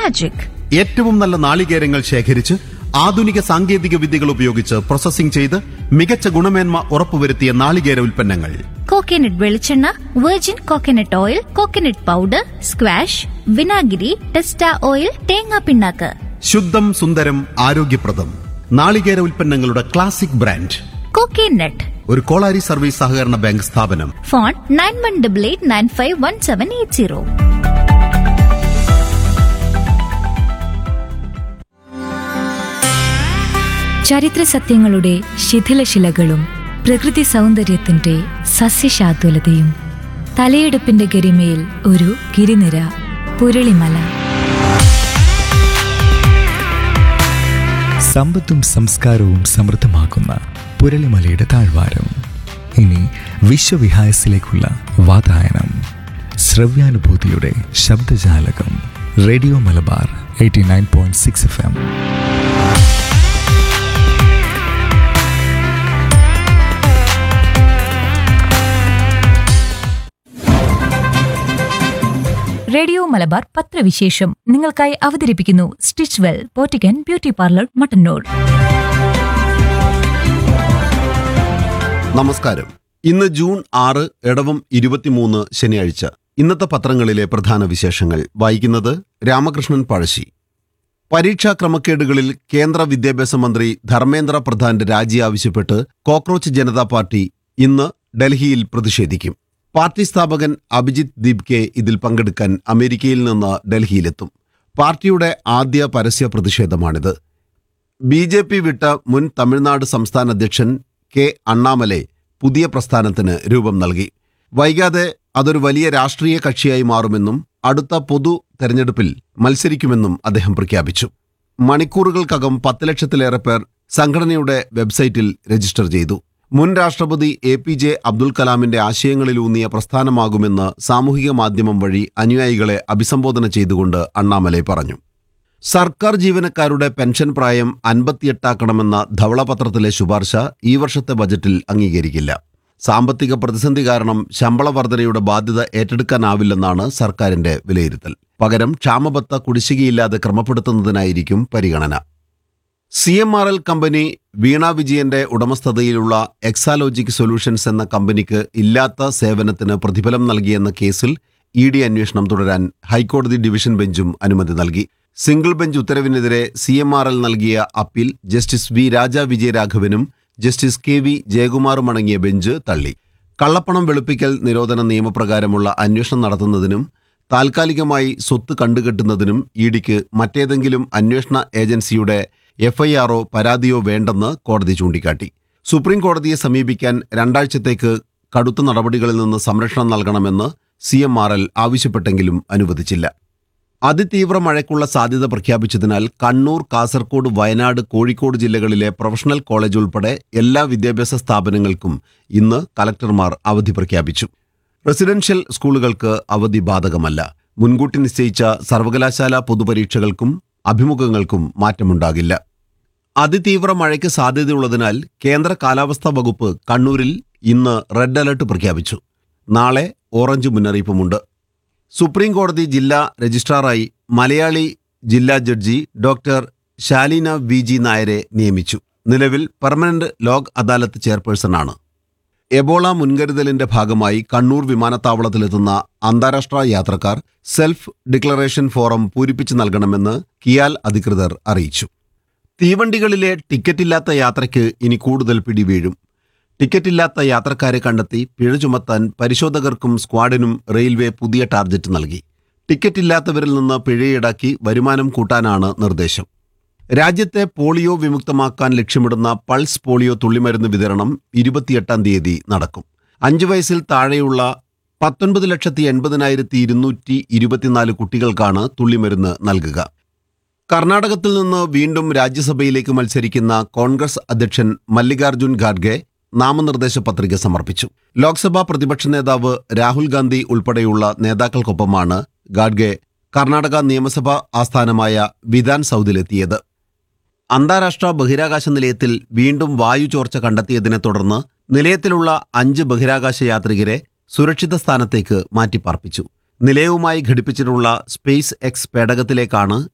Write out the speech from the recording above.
magic ഏറ്റവും നല്ല നാളികേരങ്ങൾ ശേഖരിച്ച് ആധുനിക സാങ്കേതിക വിദ്യകൾ ഉപയോഗിച്ച് പ്രോസസ്സിംഗ് ചെയ്ത് മികച്ച ഗുണമേന്മ ഉറപ്പുവരുത്തിയ നാളികേര ഉൽപ്പന്നങ്ങൾ കോക്കനട്ട് വെളിച്ചെണ്ണ virgin coconut oil coconut powder squash വിനാഗിരി ടെസ്റ്റ ഓയിൽ തേങ്ങാ പിണ്ണാക്ക് ശുദ്ധം സുന്ദരം ആരോഗ്യപ്രദം നാളികേര ഉൽപ്പന്നങ്ങളുടെ ക്ലാസിക് ബ്രാൻഡ് കോക്കനട്ട് ഒരു കോളാരി സർവീസ് സഹകരണ ബാങ്ക് സ്ഥാപനം phone nine one double eight nine five one seven eight zero ചരിത്ര സത്യങ്ങളുടെ ശിഥിലശിലകളും പ്രകൃതി സൗന്ദര്യത്തിന്റെ സസ്യശാതുലതയും തലയെടുപ്പിന്റെ ഗരിമയിൽ ഒരു ഗിരിനിര പുരളിമല സമ്പത്തും സംസ്കാരവും സമൃദ്ധമാക്കുന്ന പുരളിമലയുടെ താഴ്വാരം ഇനി വിശ്വവിഹായസിലേക്കുള്ള വാതായനം ശ്രവ്യാനുഭൂതിയുടെ ശബ്ദജാലകം radio Malabar eighty nine point six F M radio Malabar പത്രവിശേഷം നിങ്ങൾക്കായി അവതരിപ്പിക്കുന്നു stitch well Pottikkan beauty parlour Mattannur നമസ്കാരം ഇന്ന് ജൂൺ ആറ് ഇടവം ഇരുപത്തിമൂന്ന് ശനിയാഴ്ച ഇന്നത്തെ പത്രങ്ങളിലെ പ്രധാന വിശേഷങ്ങൾ വായിക്കുന്നത് രാമകൃഷ്ണൻ പഴശ്ശി പരീക്ഷാ ക്രമക്കേടുകളിൽ കേന്ദ്ര വിദ്യാഭ്യാസ മന്ത്രി ധർമ്മേന്ദ്ര പ്രധാന്റെ രാജി ആവശ്യപ്പെട്ട് കോക്രോച്ച് ജനതാ പാർട്ടി ഇന്ന് ഡൽഹിയിൽ പ്രതിഷേധിക്കും പാർട്ടി സ്ഥാപകൻ അഭിജിത്ത് ദീപ്കെ ഇതിൽ പങ്കെടുക്കാൻ അമേരിക്കയിൽ നിന്ന് ഡൽഹിയിലെത്തും പാർട്ടിയുടെ ആദ്യ പരസ്യ പ്രതിഷേധമാണിത് ബി ജെ പി വിട്ട മുൻ തമിഴ്നാട് സംസ്ഥാന അധ്യക്ഷൻ കെ അണ്ണാമലെ പുതിയ പ്രസ്ഥാനത്തിന് രൂപം നൽകി വൈകാതെ അതൊരു വലിയ രാഷ്ട്രീയ കക്ഷിയായി മാറുമെന്നും അടുത്ത പൊതു തെരഞ്ഞെടുപ്പിൽ മത്സരിക്കുമെന്നും അദ്ദേഹം പ്രഖ്യാപിച്ചു മണിക്കൂറുകൾക്കകം പത്ത് ലക്ഷത്തിലേറെ പേർ സംഘടനയുടെ വെബ്സൈറ്റിൽ രജിസ്റ്റർ ചെയ്തു മുൻ രാഷ്ട്രപതി എ പി ജെ അബ്ദുൽ കലാമിന്റെ ആശയങ്ങളിലൂന്നിയ പ്രസ്ഥാനമാകുമെന്ന് സാമൂഹിക മാധ്യമം വഴി അനുയായികളെ അഭിസംബോധന ചെയ്തുകൊണ്ട് അണ്ണാമലൈ പറഞ്ഞു സർക്കാർ ജീവനക്കാരുടെ പെൻഷൻ പ്രായം അൻപത്തിയെട്ടാക്കണമെന്ന ധവളപത്രത്തിലെ ശുപാർശ ഈ വർഷത്തെ ബജറ്റിൽ അംഗീകരിക്കില്ല സാമ്പത്തിക പ്രതിസന്ധി കാരണം ശമ്പള വർധനയുടെ ബാധ്യത ഏറ്റെടുക്കാനാവില്ലെന്നാണ് സർക്കാരിന്റെ വിലയിരുത്തൽ പകരം ക്ഷാമബത്ത കുടിശ്ശികയില്ലാതെ ക്രമപ്പെടുത്തുന്നതിനായിരിക്കും പരിഗണന C M R L company Veena വിജയന്റെ ഉടമസ്ഥതയിലുള്ള എക്സാലോജിക് സൊല്യൂഷൻസ് എന്ന കമ്പനിക്ക് ഇല്ലാത്ത സേവനത്തിന് പ്രതിഫലം നൽകിയെന്ന കേസിൽ ഇ ഡി അന്വേഷണം തുടരാൻ ഹൈക്കോടതി ഡിവിഷൻ ബെഞ്ചും അനുമതി നൽകി സിംഗിൾ ബെഞ്ച് ഉത്തരവിനെതിരെ സി എം ആർ എൽ നൽകിയ അപ്പീൽ ജസ്റ്റിസ് വി രാജ വിജയരാഘവനും ജസ്റ്റിസ് കെ വി ജയകുമാറും അടങ്ങിയ ബെഞ്ച് തള്ളി കള്ളപ്പണം വെളുപ്പിക്കൽ നിരോധന നിയമപ്രകാരമുള്ള അന്വേഷണം നടത്തുന്നതിനും താൽക്കാലികമായി സ്വത്ത് കണ്ടുകെട്ടുന്നതിനും ഇ ഡിക്ക് മറ്റേതെങ്കിലും അന്വേഷണ ഏജൻസിയുടെ എഫ്ഐആറോ പരാതിയോ വേണ്ടെന്ന് കോടതി ചൂണ്ടിക്കാട്ടി സുപ്രീം കോടതിയെ സമീപിക്കാൻ രണ്ടാഴ്ചത്തേക്ക് കടുത്ത നടപടികളിൽ നിന്ന് സംരക്ഷണം നൽകണമെന്ന് സി എം ആർ എൽ ആവശ്യപ്പെട്ടെങ്കിലും അനുവദിച്ചില്ല അതിതീവ്ര മഴയ്ക്കുള്ള സാധ്യത പ്രഖ്യാപിച്ചതിനാൽ കണ്ണൂർ കാസർഗോഡ് വയനാട് കോഴിക്കോട് ജില്ലകളിലെ പ്രൊഫഷണൽ കോളേജ് ഉൾപ്പെടെ എല്ലാ വിദ്യാഭ്യാസ സ്ഥാപനങ്ങൾക്കും ഇന്ന് കലക്ടർമാർ അവധി പ്രഖ്യാപിച്ചു റെസിഡൻഷ്യൽ സ്കൂളുകൾക്ക് അവധി ബാധകമല്ല മുൻകൂട്ടി നിശ്ചയിച്ച സർവകലാശാല പൊതുപരീക്ഷകൾക്കും അഭിമുഖങ്ങൾക്കും മാറ്റമുണ്ടാകില്ല അതിതീവ്ര മഴയ്ക്ക് സാധ്യതയുള്ളതിനാൽ കേന്ദ്ര കാലാവസ്ഥാ വകുപ്പ് കണ്ണൂരിൽ ഇന്ന് റെഡ് അലർട്ട് പ്രഖ്യാപിച്ചു നാളെ ഓറഞ്ച് മുന്നറിയിപ്പുമുണ്ട് സുപ്രീം കോടതി ജില്ലാ രജിസ്ട്രാറായി മലയാളി ജില്ലാ judge doctor Shaleena V G നായരെ നിയമിച്ചു നിലവിൽ പെർമനന്റ് ലോക് അദാലത്ത് ചെയർപേഴ്സണാണ് എബോള മുൻകരുതലിന്റെ ഭാഗമായി കണ്ണൂർ വിമാനത്താവളത്തിലെത്തുന്ന അന്താരാഷ്ട്ര യാത്രക്കാർ സെൽഫ് ഡിക്ലറേഷൻ ഫോറം പൂരിപ്പിച്ചു നൽകണമെന്ന് കിയാൽ അധികൃതർ അറിയിച്ചു തീവണ്ടികളിലെ ടിക്കറ്റില്ലാത്ത യാത്രയ്ക്ക് ഇനി കൂടുതൽ പിടിവീഴും ടിക്കറ്റില്ലാത്ത യാത്രക്കാരെ കണ്ടെത്തി പിഴ ചുമത്താൻ പരിശോധകർക്കും സ്ക്വാഡിനും റെയിൽവേ പുതിയ ടാർജറ്റ് നൽകി ടിക്കറ്റില്ലാത്തവരിൽ നിന്ന് പിഴ ഈടാക്കി വരുമാനം കൂട്ടാനാണ് നിർദ്ദേശം രാജ്യത്തെ പോളിയോ വിമുക്തമാക്കാൻ ലക്ഷ്യമിടുന്ന പൾസ് പോളിയോ തുള്ളിമരുന്ന് വിതരണം ഇരുപത്തിയെട്ടാം തീയതി നടക്കും അഞ്ചു വയസ്സിൽ താഴെയുള്ള പത്തൊൻപത് ലക്ഷത്തി എൺപതിനായിരത്തി ഇരുന്നൂറ്റി ഇരുപത്തിനാല് കുട്ടികൾക്കാണ് തുള്ളിമരുന്ന് നൽകുക കർണാടകത്തിൽ നിന്ന് വീണ്ടും രാജ്യസഭയിലേക്ക് മത്സരിക്കുന്ന കോൺഗ്രസ് അധ്യക്ഷൻ മല്ലികാർജുൻ ഖാർഗെ നാമനിർദ്ദേശ പത്രിക സമർപ്പിച്ചു ലോക്സഭാ പ്രതിപക്ഷ നേതാവ് രാഹുൽ ഗാന്ധി ഉൾപ്പെടെയുള്ള നേതാക്കൾക്കൊപ്പമാണ് ഖാർഗെ കർണാടക നിയമസഭാ ആസ്ഥാനമായ വിധാൻ സൗദിലെത്തിയത് അന്താരാഷ്ട്ര ബഹിരാകാശ നിലയത്തിൽ വീണ്ടും വായു ചോർച്ച കണ്ടെത്തിയതിനെ തുടർന്ന് നിലയത്തിലുള്ള അഞ്ച് ബഹിരാകാശ യാത്രികരെ സുരക്ഷിത സ്ഥാനത്തേക്ക് മാറ്റിപ്പാർപ്പിച്ചു നിലയവുമായി ഘടിപ്പിച്ചിട്ടുള്ള സ്പേസ് എക്സ് പേടകത്തിലേക്കാണ്